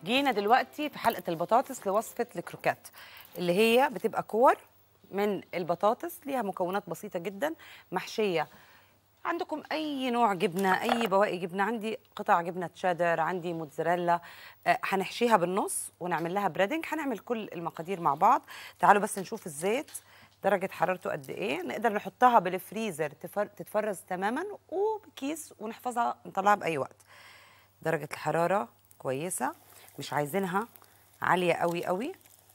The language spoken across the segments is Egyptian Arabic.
جينا دلوقتي في حلقه البطاطس لوصفه الكروكات اللي هي بتبقى كور من البطاطس ليها مكونات بسيطه جدا محشيه عندكم اي نوع جبنه اي بواقي جبنه عندي قطع جبنه تشيدر عندي موتزاريلا آه، هنحشيها بالنص ونعمل لها بريدنج هنعمل كل المقادير مع بعض تعالوا بس نشوف الزيت درجه حرارته قد ايه نقدر نحطها بالفريزر تفر... تتفرز تماما وبكيس ونحفظها نطلعها باي وقت درجه الحراره كويسه مش عايزينها عاليه قوي قوي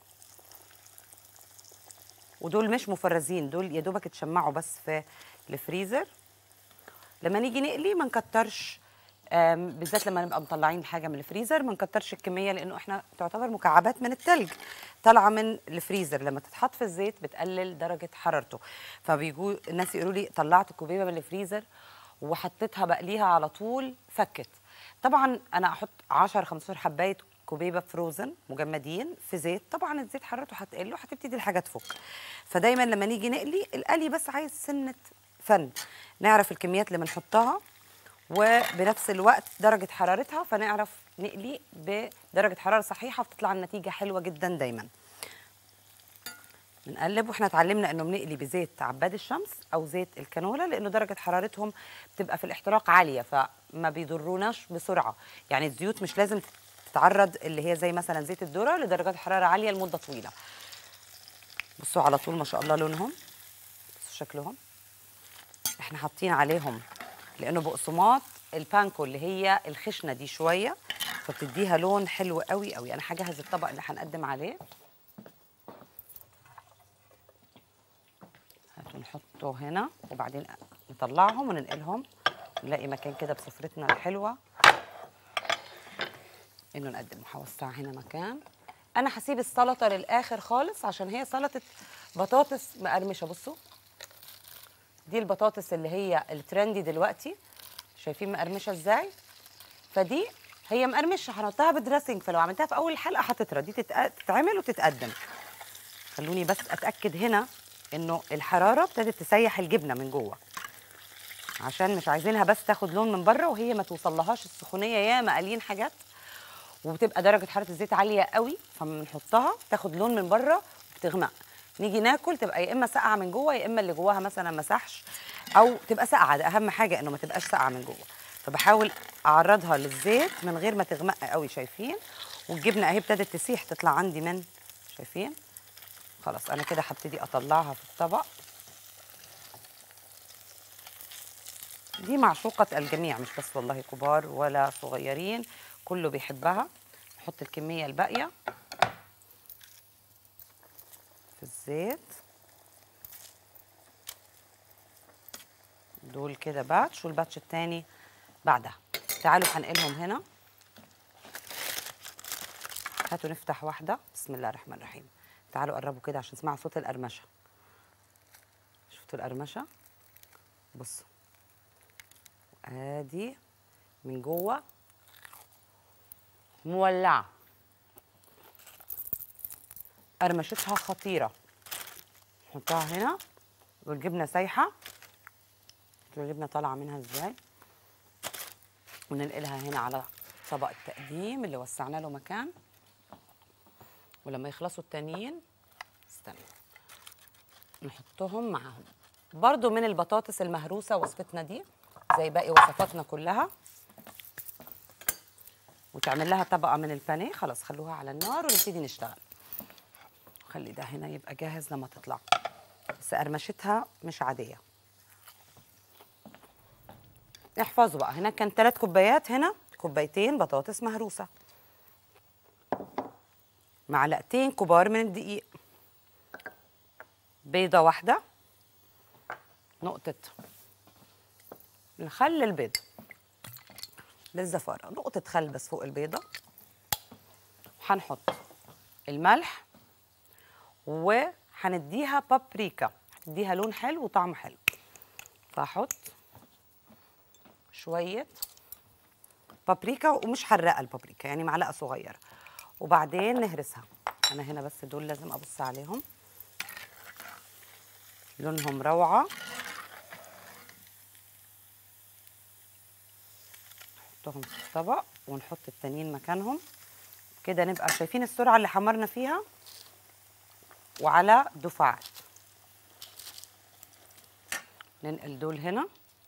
ودول مش مفرزين دول يا دوبك اتشمعوا بس في الفريزر لما نيجي نقلي ما نكترش آم، بالذات لما نبقى مطلعين حاجه من الفريزر ما نكترش الكميه لانه احنا تعتبر مكعبات من التلج طالعه من الفريزر لما تتحط في الزيت بتقلل درجه حرارته فبيجوا الناس يقولوا لي طلعت كوبيبه من الفريزر وحطيتها بقليها على طول فكت طبعا انا احط 10 15 حبايه كوبيبه فروزن مجمدين في زيت طبعا الزيت حرارته هتقل وهتبتدي الحاجه تفك فدايما لما نيجي نقلي القلي بس عايز سنه فن نعرف الكميات اللي بنحطها وبنفس الوقت درجة حرارتها فنعرف نقلي بدرجة حرارة صحيحة بتطلع النتيجة حلوة جدا دايما بنقلب واحنا اتعلمنا انه بنقلي بزيت عباد الشمس او زيت الكانولا لانه درجه حرارتهم بتبقى في الاحتراق عاليه فما بيضروناش بسرعه يعني الزيوت مش لازم تتعرض اللي هي زي مثلا زيت الذره لدرجات حراره عاليه لمده طويله بصوا على طول ما شاء الله لونهم بصوا شكلهم احنا حاطين عليهم لانه بقسماط البانكو اللي هي الخشنه دي شويه فبتديها لون حلو قوي قوي انا هجهز الطبق اللي هنقدم عليه هاتوا نحطه هنا وبعدين نطلعهم وننقلهم نلاقي مكان كده بسفرتنا الحلوه انه نقدم هوسع هنا مكان انا هسيب السلطه للاخر خالص عشان هي سلطه بطاطس مقرمشه بصوا دي البطاطس اللي هي الترندي دلوقتي شايفين مقرمشه ازاي فدي هي مقرمشه هنحطها بدريسنج فلو عملتها في اول الحلقه هتطرى دي تتق- تتعمل وتتقدم خلوني بس اتاكد هنا انه الحراره ابتدت تسيح الجبنه من جوه عشان مش عايزينها بس تاخد لون من بره وهي ما توصلهاش السخونيه يا مقالين حاجات وبتبقى درجه حراره الزيت عاليه قوي فما بنحطها تاخد لون من بره وبتغمق نيجي ناكل تبقى يا اما ساقعه من جوه يا اما اللي جواها مثلا مسحش او تبقى ساقعه ده اهم حاجه انه ما تبقاش ساقعه من جوه فبحاول اعرضها للزيت من غير ما تغمق قوي شايفين والجبنه اهي ابتدت تسيح تطلع عندي من شايفين خلاص انا كده هبتدي اطلعها في الطبق دي معشوقة الجميع مش بس والله كبار ولا صغيرين كله بيحبها نحط الكمية الباقية في الزيت دول كده باتش والباتش التاني بعدها تعالوا هنقلهم هنا هاتوا نفتح واحدة بسم الله الرحمن الرحيم تعالوا قربوا كده عشان تسمعوا صوت القرمشة شفتوا القرمشة بصوا ادي من جوه مولعه قرمشتها خطيره نحطها هنا والجبنه سايحه شوفوا الجبنه طالعه منها ازاي وننقلها هنا على طبق التقديم اللي وسعنا له مكان ولما يخلصوا التانيين استنى نحطهم معاهم برضو من البطاطس المهروسة وصفتنا دي زي باقي وصفاتنا كلها وتعمل لها طبقة من البانيه خلاص خلوها على النار ونبتدي نشتغل خلي ده هنا يبقى جاهز لما تطلع بس قرمشتها مش عادية احفظوا بقى هنا كان ثلاث كوبايات هنا كوبايتين بطاطس مهروسة معلقتين كبار من الدقيق بيضة واحدة نقطة الخل البيض للزفارة نقطة خل بس فوق البيضة هنحط الملح وهنديها بابريكا هتديها لون حلو وطعم حلو فهحط شوية بابريكا ومش حراقة البابريكا يعني معلقة صغيرة وبعدين نهرسها أنا هنا بس دول لازم أبص عليهم لونهم روعة نحطهم في الطبق ونحط التانيين مكانهم كده نبقى شايفين السرعه اللي حمرنا فيها وعلى دفعات ننقل دول هنا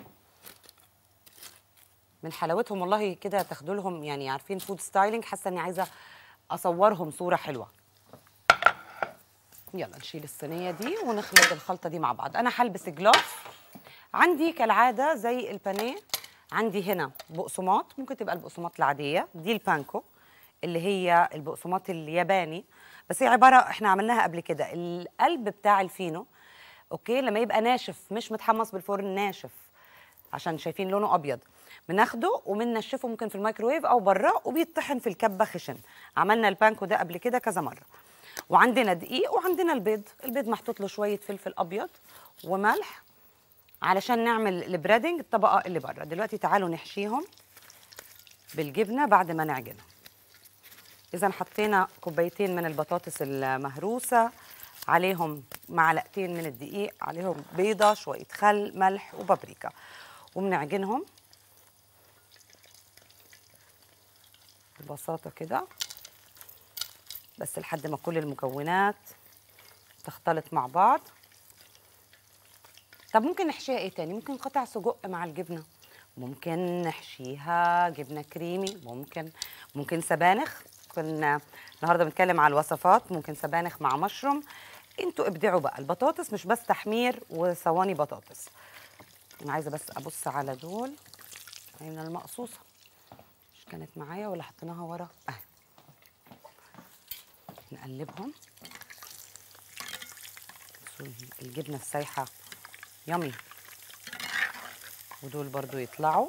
من حلاوتهم والله كده تاخدوا لهم يعني عارفين فود ستايلينج حاسه اني عايزه اصورهم صوره حلوه يلا نشيل الصينيه دي ونخلط الخلطه دي مع بعض انا هلبس جلاف عندي كالعاده زي البانيه عندي هنا بقسماط ممكن تبقى البقسماط العاديه دي البانكو اللي هي البقسماط الياباني بس هي عباره احنا عملناها قبل كده القلب بتاع الفينو اوكي لما يبقى ناشف مش متحمص بالفرن ناشف عشان شايفين لونه ابيض بناخده وبننشفه ممكن في الميكروويف او بره وبيطحن في الكبه خشن عملنا البانكو ده قبل كده كذا مره وعندنا دقيق وعندنا البيض البيض محطوط له شويه فلفل ابيض وملح علشان نعمل البريدنج الطبقه اللي بره دلوقتي تعالوا نحشيهم بالجبنه بعد ما نعجنها اذا حطينا كوبايتين من البطاطس المهروسه عليهم معلقتين من الدقيق عليهم بيضه شويه خل ملح وبابريكا وبنعجنهم ببساطه كده بس لحد ما كل المكونات تختلط مع بعض طب ممكن نحشيها ايه تاني ممكن قطع سجق مع الجبنه ممكن نحشيها جبنه كريمي ممكن ممكن سبانخ كنا النهارده بنتكلم على الوصفات ممكن سبانخ مع مشروم انتوا ابدعوا بقى البطاطس مش بس تحمير وصواني بطاطس انا عايزه بس ابص على دول اين المقصوصه مش كانت معايا ولا حطيناها ورا اهي نقلبهم الجبنه السايحه يامي ودول برضو يطلعوا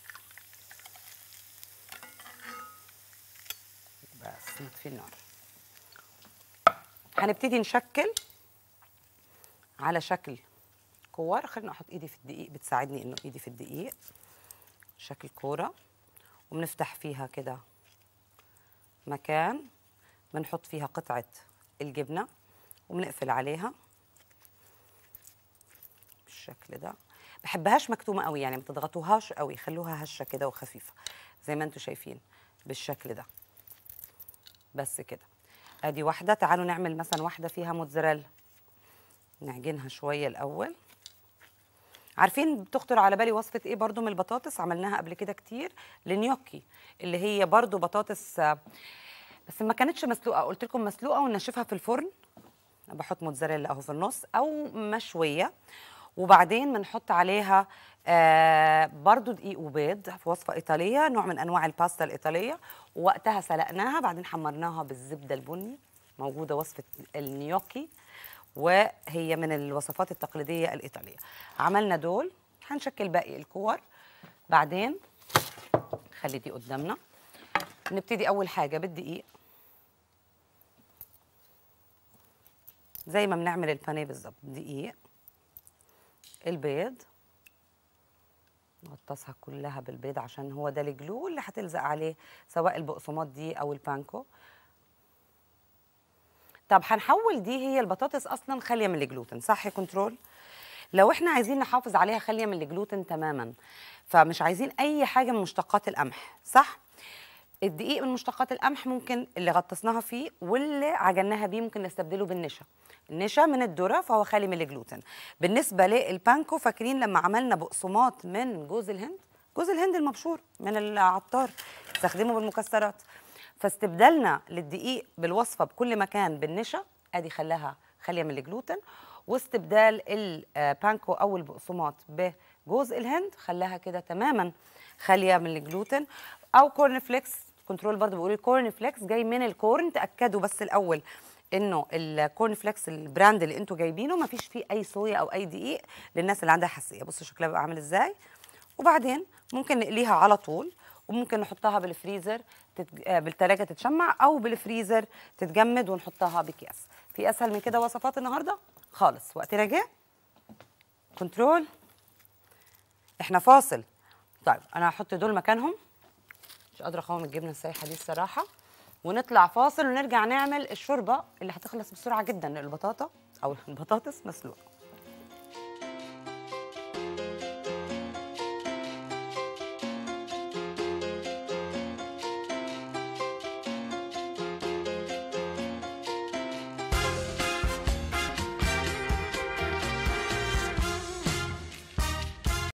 بس نطفي النار هنبتدي نشكل على شكل كور خلينا احط ايدي في الدقيق بتساعدني انه ايدي في الدقيق شكل كوره وبنفتح فيها كده مكان بنحط فيها قطعه الجبنه وبنقفل عليها بالشكل ده بحبهاش مكتومه قوي يعني ما تضغطوهاش قوي خلوها هشه كده وخفيفه زي ما انتم شايفين بالشكل ده بس كده ادي واحده تعالوا نعمل مثلا واحده فيها موتزاريلا نعجنها شويه الاول عارفين بتخطر على بالي وصفه ايه برضو من البطاطس عملناها قبل كده كتير النيوكي اللي هي برضو بطاطس بس ما كانتش مسلوقه قلت لكم مسلوقه ونشفها في الفرن بحط موتزاريلا اهو في النص او مشويه وبعدين بنحط عليها آه برضو دقيق وبيض في وصفه ايطاليه نوع من انواع الباستا الايطاليه ووقتها سلقناها بعدين حمرناها بالزبده البني موجوده وصفه النيوكي وهي من الوصفات التقليديه الايطاليه عملنا دول هنشكل باقي الكور بعدين خلي دي قدامنا نبتدي اول حاجه بالدقيق زي ما بنعمل البانيه بالظبط دقيق البيض نغطسها كلها بالبيض عشان هو ده الجلو اللي هتلزق عليه سواء البقسماط دي او البانكو طب هنحول دي هي البطاطس اصلا خاليه من الجلوتين صح يا كنترول لو احنا عايزين نحافظ عليها خاليه من الجلوتين تماما فمش عايزين اي حاجه من مشتقات القمح صح الدقيق من مشتقات القمح ممكن اللي غطسناها فيه واللي عجناها بيه ممكن نستبدله بالنشا النشا من الذره فهو خالي من الجلوتين بالنسبه للبانكو فاكرين لما عملنا بقسماط من جوز الهند جوز الهند المبشور من العطار استخدمه بالمكسرات فاستبدلنا للدقيق بالوصفه بكل مكان بالنشا ادي خلاها خاليه من الجلوتين واستبدال البانكو او البقسماط بجوز الهند خلاها كده تماما خاليه من الجلوتين او كورن فليكس كنترول برضه بيقول الكورن فليكس جاي من الكورن تاكدوا بس الاول انه الكورن فليكس البراند اللي انتوا جايبينه ما فيش فيه اي صويا او اي دقيق للناس اللي عندها حساسيه بصوا شكلها بقى عامل ازاي وبعدين ممكن نقليها على طول وممكن نحطها بالفريزر تتج... بالثلاجه تتشمع او بالفريزر تتجمد ونحطها باكياس في اسهل من كده وصفات النهارده خالص وقتنا جه كنترول احنا فاصل طيب انا هحط دول مكانهم مش قادره اقاوم الجبنه السايحه دي الصراحه ونطلع فاصل ونرجع نعمل الشوربه اللي هتخلص بسرعه جدا البطاطا او البطاطس مسلوقه